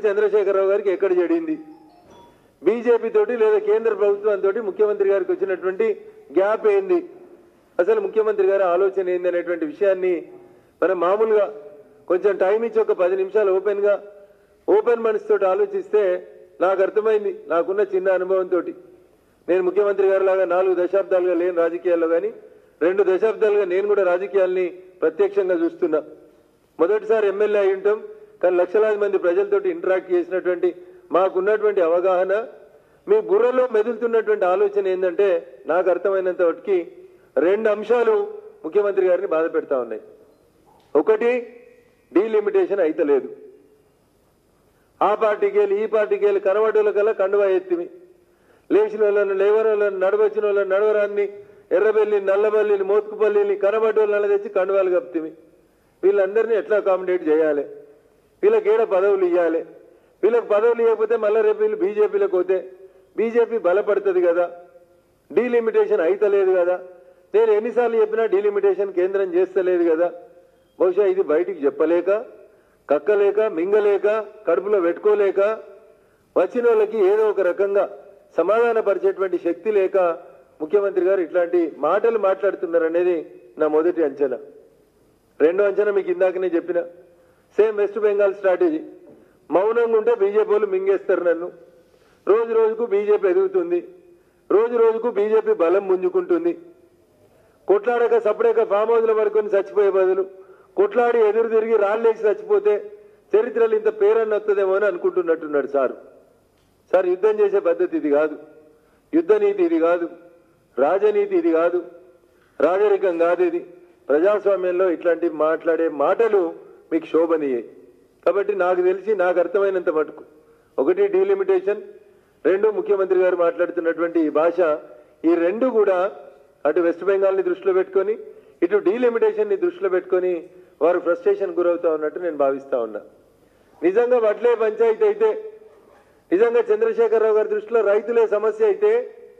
చంద్రశేఖరరావు గారికి ఎక్కడ చెడింది బీజేపీ తోటి లేదా కేంద్ర ప్రభుత్వంతో ముఖ్యమంత్రి గారికి వచ్చినటువంటి గ్యాప్ ఏంది అసలు ముఖ్యమంత్రి గారి ఆలోచన ఏంది అనేటువంటి విషయాన్ని మనం మామూలుగా కొంచెం టైం ఇచ్చి ఒక పది నిమిషాలు ఓపెన్ గా ఓపెన్ మనసుతో ఆలోచిస్తే నాకు అర్థమైంది నాకున్న చిన్న అనుభవంతో నేను ముఖ్యమంత్రి గారి లాగా నాలుగు దశాబ్దాలుగా లేని రాజకీయాల్లో కానీ రెండు దశాబ్దాలుగా నేను కూడా రాజకీయాల్ని ప్రత్యక్షంగా చూస్తున్నా మొదటిసారి ఎమ్మెల్యే అయి ఉంటాం కానీ లక్షలాది మంది ప్రజలతోటి ఇంటరాక్ట్ చేసినటువంటి మాకున్నటువంటి అవగాహన మీ బుర్రలో మెదులుతున్నటువంటి ఆలోచన ఏంటంటే నాకు అర్థమైనంత వాటికి రెండు అంశాలు ముఖ్యమంత్రి గారిని బాధ పెడతా ఉన్నాయి ఒకటి డీలిమిటేషన్ అయితలేదు ఆ పార్టీకి వెళ్ళి ఈ పార్టీకి వెళ్ళి కనబడుల కల్లా కండువా ఎత్తిమి లేచిన వాళ్ళని లేవని వాళ్ళని నడవచ్చిన వాళ్ళని నడవరాన్ని ఎర్రబెల్లి నల్లబల్లిని మోత్కుపల్లిని కనబడ్డోళ్ళు నల్ల తెచ్చి కండువాలు కప్తిమి వీళ్ళందరినీ ఎట్లా అకామిడేట్ చేయాలి వీళ్ళకి ఏడ పదవులు ఇవ్వాలి వీళ్ళకి పదవులు ఇవ్వకపోతే మళ్ళీ రేపు వీళ్ళు బీజేపీలోకి పోతే బీజేపీ బలపడుతుంది కదా డీలిమిటేషన్ అయితలేదు కదా నేను ఎన్నిసార్లు చెప్పినా డీలిమిటేషన్ కేంద్రం చేస్తలేదు కదా బహుశా ఇది బయటికి చెప్పలేక కక్కలేక మింగలేక కడుపులో పెట్టుకోలేక వచ్చిన వాళ్ళకి ఏదో ఒక రకంగా సమాధానపరిచేటువంటి శక్తి లేక ముఖ్యమంత్రి గారు ఇట్లాంటి మాటలు మాట్లాడుతున్నారు అనేది నా మొదటి అంచనా రెండో అంచనా మీకు ఇందాకనే చెప్పిన సేమ్ వెస్ట్ బెంగాల్ స్ట్రాటజీ మౌనంగా ఉంటే బీజేపీ వాళ్ళు మింగేస్తారు నన్ను రోజు రోజుకు బీజేపీ ఎదుగుతుంది రోజు రోజుకు బీజేపీ బలం పుంజుకుంటుంది కొట్లాడక సపరేక ఫామ్ హౌస్లో పడుకొని చచ్చిపోయే బదులు కొట్లాడి ఎదురు తిరిగి రాళ్ళేసి చచ్చిపోతే చరిత్రలో ఇంత పేరన్న వస్తుందేమో అని అనుకుంటున్నట్టున్నాడు సారు సార్ యుద్ధం చేసే పద్ధతి ఇది కాదు యుద్ధ నీతి ఇది కాదు రాజనీతి ఇది కాదు రాజరికం కాదు ఇది ప్రజాస్వామ్యంలో ఇట్లాంటి మాట్లాడే మాటలు మీకు శోభనీయే కాబట్టి నాకు తెలిసి నాకు అర్థమైనంత మటుకు ఒకటి డీలిమిటేషన్ రెండు ముఖ్యమంత్రి గారు మాట్లాడుతున్నటువంటి ఈ భాష ఈ రెండు కూడా అటు వెస్ట్ బెంగాల్ని దృష్టిలో పెట్టుకొని ఇటు డీలిమిటేషన్ ని దృష్టిలో పెట్టుకొని వారు ఫ్రస్ట్రేషన్ గురవుతా ఉన్నట్టు నేను భావిస్తా ఉన్నా నిజంగా వడ్లే పంచాయతీ అయితే నిజంగా చంద్రశేఖరరావు గారి దృష్టిలో రైతులే సమస్య అయితే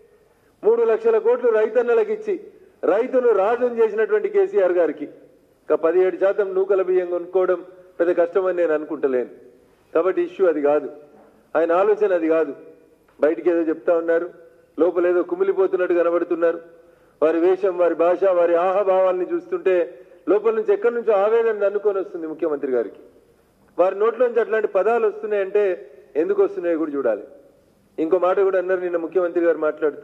మూడు లక్షల కోట్లు రైతన్నలకు ఇచ్చి రైతును రాజును చేసినటువంటి కేసీఆర్ గారికి ఇంకా పదిహేడు శాతం నూకల బియ్యం కొనుక్కోవడం పెద్ద కష్టమని నేను అనుకుంటలేను కాబట్టి ఇష్యూ అది కాదు ఆయన ఆలోచన అది కాదు బయటికి ఏదో చెప్తా ఉన్నారు లోపల ఏదో కుమిలిపోతున్నట్టు కనబడుతున్నారు వారి వేషం వారి భాష వారి ఆహాభావాల్ని చూస్తుంటే లోపల నుంచి ఎక్కడి నుంచో ఆవేదన అనుకొని వస్తుంది ముఖ్యమంత్రి గారికి వారి నోట్లోంచి అట్లాంటి పదాలు వస్తున్నాయంటే ఎందుకు వస్తున్నాయో కూడా చూడాలి ఇంకో మాట కూడా అన్నారు నిన్న ముఖ్యమంత్రి గారు మాట్లాడుతూ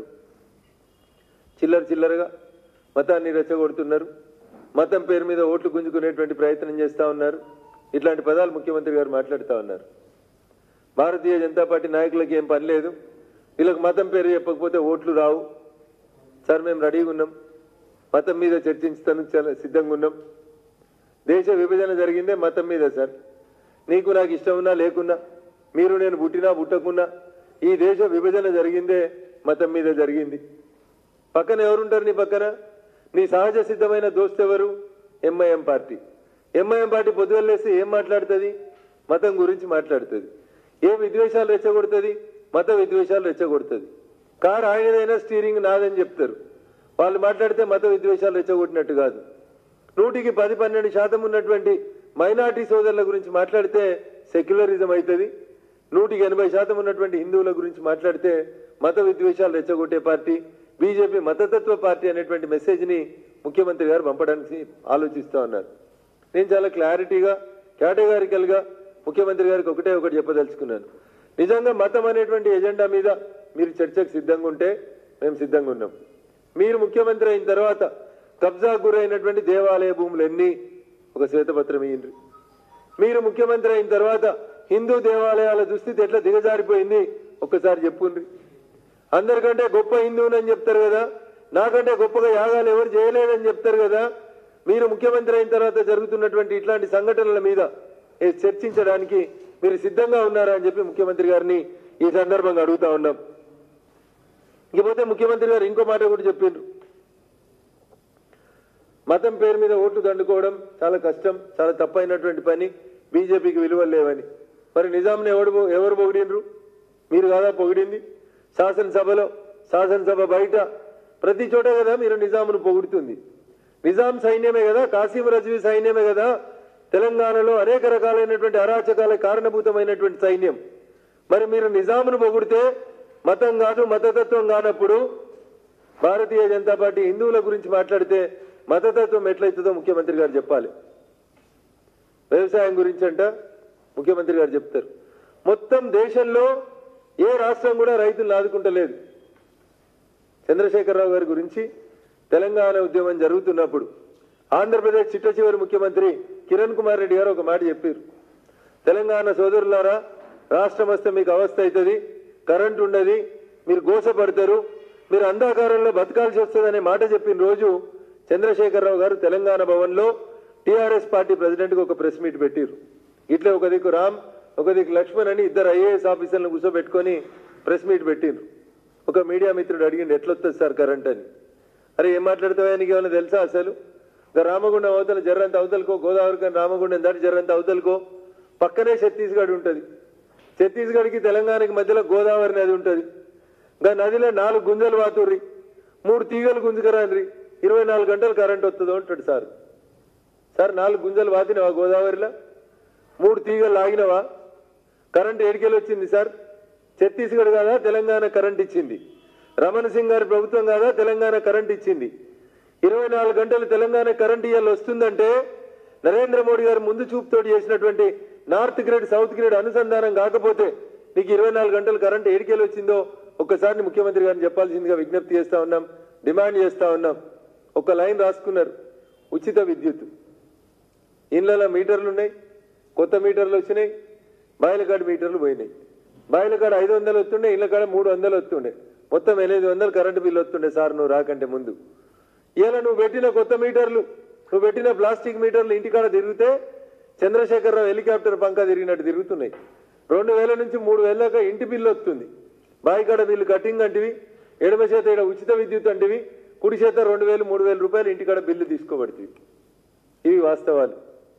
చిల్లర చిల్లరగా మతాన్ని రెచ్చగొడుతున్నారు మతం పేరు మీద ఓట్లు గుంజుకునేటువంటి ప్రయత్నం చేస్తా ఉన్నారు ఇట్లాంటి పదాలు ముఖ్యమంత్రి గారు మాట్లాడుతూ ఉన్నారు భారతీయ జనతా పార్టీ నాయకులకి ఏం పని లేదు వీళ్ళకి మతం పేరు చెప్పకపోతే ఓట్లు రావు సార్ మేము రెడీగా ఉన్నాం మతం మీద చర్చించడానికి చాలా సిద్ధంగా ఉన్నాం దేశ విభజన జరిగిందే మతం మీద సార్ నీకు నాకు ఇష్టం ఉన్నా లేకున్నా మీరు నేను పుట్టినా పుట్టకున్నా ఈ దేశ విభజన జరిగిందే మతం మీద జరిగింది పక్కన ఎవరుంటారు నీ పక్కన నీ సహజ సిద్ధమైన దోస్తు ఎవరు ఎంఐఎం పార్టీ ఎంఐఎం పార్టీ పొద్దుగలేసి ఏం మాట్లాడుతుంది మతం గురించి మాట్లాడుతుంది ఏ విద్వేషాలు రెచ్చగొడుతుంది మత విద్వేషాలు రెచ్చగొడుతుంది కారు ఆయనదైనా స్టీరింగ్ నాదని చెప్తారు వాళ్ళు మాట్లాడితే మత విద్వేషాలు రెచ్చగొట్టినట్టు కాదు నూటికి పది పన్నెండు శాతం ఉన్నటువంటి మైనార్టీ సోదరుల గురించి మాట్లాడితే సెక్యులరిజం అవుతుంది నూటికి ఎనభై శాతం ఉన్నటువంటి హిందువుల గురించి మాట్లాడితే మత విద్వేషాలు రెచ్చగొట్టే పార్టీ బీజేపీ మతతత్వ పార్టీ అనేటువంటి మెసేజ్ ని ముఖ్యమంత్రి గారు పంపడానికి ఆలోచిస్తా ఉన్నారు నేను చాలా క్లారిటీగా కేటగారికల్ గా ముఖ్యమంత్రి గారికి ఒకటే ఒకటి చెప్పదలుచుకున్నాను నిజంగా మతం అనేటువంటి ఎజెండా మీద మీరు చర్చకు సిద్ధంగా ఉంటే మేము సిద్ధంగా ఉన్నాం మీరు ముఖ్యమంత్రి అయిన తర్వాత కబ్జా గురైనటువంటి దేవాలయ భూములు ఎన్ని ఒక శ్వేతపత్రం ఇయ్యండి మీరు ముఖ్యమంత్రి అయిన తర్వాత హిందూ దేవాలయాల దుస్థితి ఎట్లా దిగజారిపోయింది ఒక్కసారి చెప్పుండ్రి అందరికంటే గొప్ప హిందువునని చెప్తారు కదా నాకంటే గొప్పగా యాగాలు ఎవరు చేయలేదని చెప్తారు కదా మీరు ముఖ్యమంత్రి అయిన తర్వాత జరుగుతున్నటువంటి ఇట్లాంటి సంఘటనల మీద ఏ చర్చించడానికి మీరు సిద్ధంగా ఉన్నారా అని చెప్పి ముఖ్యమంత్రి గారిని ఈ సందర్భంగా అడుగుతా ఉన్నాం ఇకపోతే ముఖ్యమంత్రి గారు ఇంకో మాట కూడా చెప్పిండ్రు మతం పేరు మీద ఓట్లు దండుకోవడం చాలా కష్టం చాలా తప్పైనటువంటి పని బీజేపీకి విలువలు లేవని మరి నిజాంని ఎవడు పొ- ఎవరు పొగిడినరు మీరు కాదా పొగిడింది శాసనసభలో శాసనసభ బయట ప్రతి చోట కదా మీరు నిజామును పొగుడుతుంది నిజాం సైన్యమే కదా కాసిం రజ్వీ సైన్యమే కదా తెలంగాణలో అనేక రకాలైనటువంటి అరాచకాల కారణభూతమైనటువంటి సైన్యం మరి మీరు నిజామును పొగిడితే మతం కాదు మతతత్వం కానప్పుడు భారతీయ జనతా పార్టీ హిందువుల గురించి మాట్లాడితే మతతత్వం ఎట్లయితుందో ముఖ్యమంత్రి గారు చెప్పాలి వ్యవసాయం గురించి అంట ముఖ్యమంత్రి గారు చెప్తారు మొత్తం దేశంలో ఏ రాష్ట్రం కూడా రైతులను ఆదుకుంటలేదు చంద్రశేఖరరావు గారి గురించి తెలంగాణ ఉద్యమం జరుగుతున్నప్పుడు ఆంధ్రప్రదేశ్ చిట్ట చివరి ముఖ్యమంత్రి కిరణ్ కుమార్ రెడ్డి గారు ఒక మాట చెప్పారు తెలంగాణ సోదరులారా రాష్ట్రం వస్తే మీకు అవస్థ అవుతుంది కరెంట్ ఉండదు మీరు గోసపడతారు మీరు అంధాకారంలో బతకాల్సి వస్తుందనే మాట చెప్పిన రోజు చంద్రశేఖరరావు గారు తెలంగాణ భవన్లో టీఆర్ఎస్ పార్టీ ప్రెసిడెంట్కి ఒక ప్రెస్ మీట్ పెట్టారు ఇట్లా ఒక దిక్కు రామ్ ఒక దిక్కు లక్ష్మణ్ అని ఇద్దరు ఐఏఎస్ ఆఫీసర్లను కూర్చోబెట్టుకొని ప్రెస్ మీట్ పెట్టిండ్రు ఒక మీడియా మిత్రుడు అడిగిండు ఎట్లొస్తుంది సార్ కరెంట్ అని అరే ఏం మాట్లాడతావా నీకు ఏమైనా తెలుసా అసలు ఇంకా రామగుండం అవతల జర్రంత అవతలకో గోదావరి కానీ రామగుండం దాటి జర్రంత అవతలకో పక్కనే ఛత్తీస్గఢ్ ఉంటుంది ఛత్తీస్గఢ్కి తెలంగాణకి మధ్యలో గోదావరి నది ఉంటుంది ఇంకా నదిలో నాలుగు గుంజలు వాతుర్రి మూడు తీగలు గుంజుకరాండ్రి ఇరవై నాలుగు గంటలు కరెంట్ వస్తుందో అంటాడు సార్ సార్ నాలుగు గుంజలు వాతినవా గోదావరిలో మూడు తీగలు లాగినవా కరెంట్ ఏడికెళ్ళి వచ్చింది సార్ ఛత్తీస్గఢ్ కాదా తెలంగాణ కరెంట్ ఇచ్చింది రమణ సింగ్ గారి ప్రభుత్వం కాదా తెలంగాణ కరెంట్ ఇచ్చింది ఇరవై నాలుగు గంటలు తెలంగాణ కరెంట్ ఇవాళ వస్తుందంటే నరేంద్ర మోడీ గారు ముందు చూపుతోటి చేసినటువంటి నార్త్ గ్రిడ్ సౌత్ గ్రిడ్ అనుసంధానం కాకపోతే నీకు ఇరవై నాలుగు గంటలు కరెంట్ ఏడికెళ్ళి వచ్చిందో ఒక్కసారి ముఖ్యమంత్రి గారిని చెప్పాల్సిందిగా విజ్ఞప్తి చేస్తా ఉన్నాం డిమాండ్ చేస్తా ఉన్నాం ఒక లైన్ రాసుకున్నారు ఉచిత విద్యుత్ ఇళ్ళలో మీటర్లు ఉన్నాయి కొత్త మీటర్లు వచ్చినాయి బాయిలకాడ మీటర్లు పోయినాయి బాయిలకాడ ఐదు వందలు వస్తుండే ఇళ్ళ కాడ మూడు వందలు వస్తుండే మొత్తం ఎనిమిది వందలు కరెంటు బిల్లు వస్తుండే సార్ నువ్వు రాకంటే ముందు ఇలా నువ్వు పెట్టిన కొత్త మీటర్లు నువ్వు పెట్టిన ప్లాస్టిక్ మీటర్లు ఇంటికాడ తిరిగితే చంద్రశేఖరరావు హెలికాప్టర్ పంక తిరిగినట్టు తిరుగుతున్నాయి రెండు వేల నుంచి మూడు వేల దాకా ఇంటి బిల్లు వస్తుంది బాయికాడ బిల్లు కటింగ్ అంటివి ఎడమ చేత ఈడ ఉచిత విద్యుత్ అంటివి కుడి చేత రెండు వేలు మూడు వేల రూపాయలు ఇంటికాడ బిల్లు తీసుకోబడుతుంది ఇవి వాస్తవాలు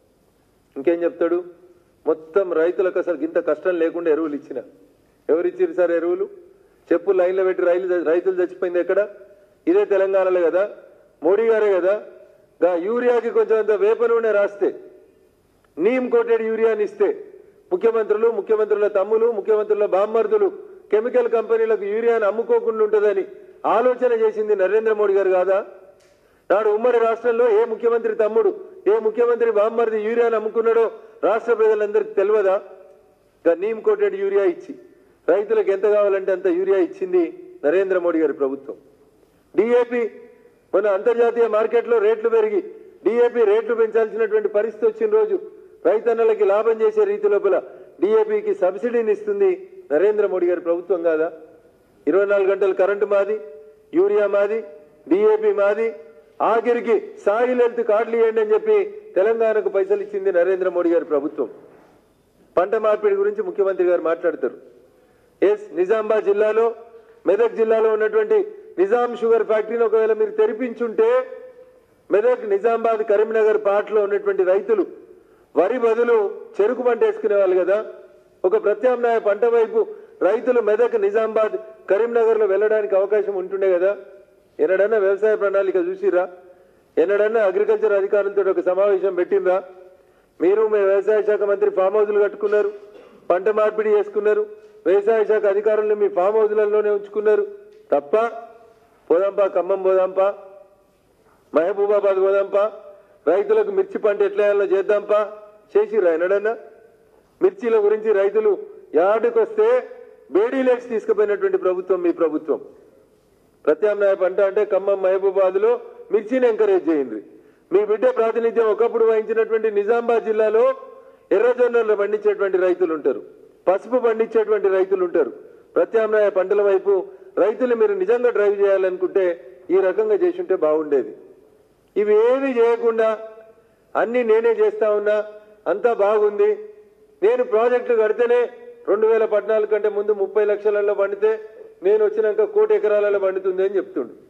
ఇంకేం చెప్తాడు మొత్తం రైతులకు అసలు ఇంత కష్టం లేకుండా ఎరువులు ఇచ్చిన ఎవరు ఇచ్చారు సార్ ఎరువులు చెప్పు లైన్లో పెట్టి రైలు రైతులు చచ్చిపోయింది ఎక్కడ ఇదే తెలంగాణలో కదా మోడీ గారే కదా గా యూరియాకి కొంచెం అంత వేప నూనె రాస్తే నీమ్ కోటెడ్ యూరియాని ఇస్తే ముఖ్యమంత్రులు ముఖ్యమంత్రుల తమ్ములు ముఖ్యమంత్రుల బామ్మర్దులు కెమికల్ కంపెనీలకు యూరియాని అమ్ముకోకుండా ఉంటుందని ఆలోచన చేసింది నరేంద్ర మోడీ గారు కాదా నాడు ఉమ్మడి రాష్ట్రంలో ఏ ముఖ్యమంత్రి తమ్ముడు ఏ ముఖ్యమంత్రి బామ్మర్ది యూరియాని అమ్ముకున్నాడో రాష్ట్ర ప్రజలందరికీ తెలియదా ఇంకా నీమ్ కోటెడ్ యూరియా ఇచ్చి రైతులకు ఎంత కావాలంటే అంత యూరియా ఇచ్చింది నరేంద్ర మోడీ గారి ప్రభుత్వం డిఏపి మన అంతర్జాతీయ మార్కెట్లో రేట్లు పెరిగి డిఏపి రేట్లు పెంచాల్సినటువంటి పరిస్థితి వచ్చిన రోజు రైతన్నలకి లాభం చేసే రీతి లోపల డిఏపికి సబ్సిడీని ఇస్తుంది నరేంద్ర మోడీ గారి ప్రభుత్వం కాదా ఇరవై నాలుగు గంటలు కరెంటు మాది యూరియా మాది డిఏపి మాది ఆఖరికి సాయిల్ హెల్త్ కార్డులు ఇవ్వండి అని చెప్పి తెలంగాణకు పైసలు ఇచ్చింది నరేంద్ర మోడీ గారి ప్రభుత్వం పంట మార్పిడి గురించి ముఖ్యమంత్రి గారు మాట్లాడతారు ఎస్ నిజామాబాద్ జిల్లాలో మెదక్ జిల్లాలో ఉన్నటువంటి నిజాం షుగర్ ఫ్యాక్టరీని ఒకవేళ మీరు తెరిపించుంటే మెదక్ నిజామాబాద్ కరీంనగర్ పాటలో ఉన్నటువంటి రైతులు వరి బదులు చెరుకు పంట వేసుకునే వాళ్ళు కదా ఒక ప్రత్యామ్నాయ పంట వైపు రైతులు మెదక్ నిజామాబాద్ కరీంనగర్ లో వెళ్ళడానికి అవకాశం ఉంటుండే కదా ఎన్నడన్నా వ్యవసాయ ప్రణాళిక చూసిరా ఎన్నడన్నా అగ్రికల్చర్ అధికారులతో ఒక సమావేశం పెట్టిండ్రా మీరు మీ వ్యవసాయ శాఖ మంత్రి ఫామ్ హౌజులు కట్టుకున్నారు పంట మార్పిడి చేసుకున్నారు వ్యవసాయ శాఖ అధికారులను మీ ఫామ్ హౌజులలోనే ఉంచుకున్నారు తప్ప పోదాంపా ఖమ్మం పోదాంపా మహబూబాబాద్ పోదాంపా రైతులకు మిర్చి పంట ఎట్లా వేయాలో చేద్దాంపా చేసిరా ఎన్నడన్నా మిర్చీల గురించి రైతులు యార్డుకు వస్తే బేడీ లెక్స్ తీసుకుపోయినటువంటి ప్రభుత్వం మీ ప్రభుత్వం ప్రత్యామ్నాయ పంట అంటే ఖమ్మం మహబూబాద్ లో మిర్చిని ఎంకరేజ్ చేయండి మీ బిడ్డ ప్రాతినిధ్యం ఒకప్పుడు వహించినటువంటి నిజామాబాద్ జిల్లాలో ఎర్రజొన్నలు పండించేటువంటి రైతులు ఉంటారు పసుపు పండించేటువంటి రైతులు ఉంటారు ప్రత్యామ్నాయ పంటల వైపు రైతులు మీరు నిజంగా డ్రైవ్ చేయాలనుకుంటే ఈ రకంగా చేసుంటే బాగుండేది ఇవి ఏవి చేయకుండా అన్ని నేనే చేస్తా ఉన్నా అంతా బాగుంది నేను ప్రాజెక్టులు కడితేనే రెండు వేల పద్నాలుగు కంటే ముందు ముప్పై లక్షలలో పండితే నేను వచ్చినాక కోటి ఎకరాలలో పండుతుంది అని చెప్తుండు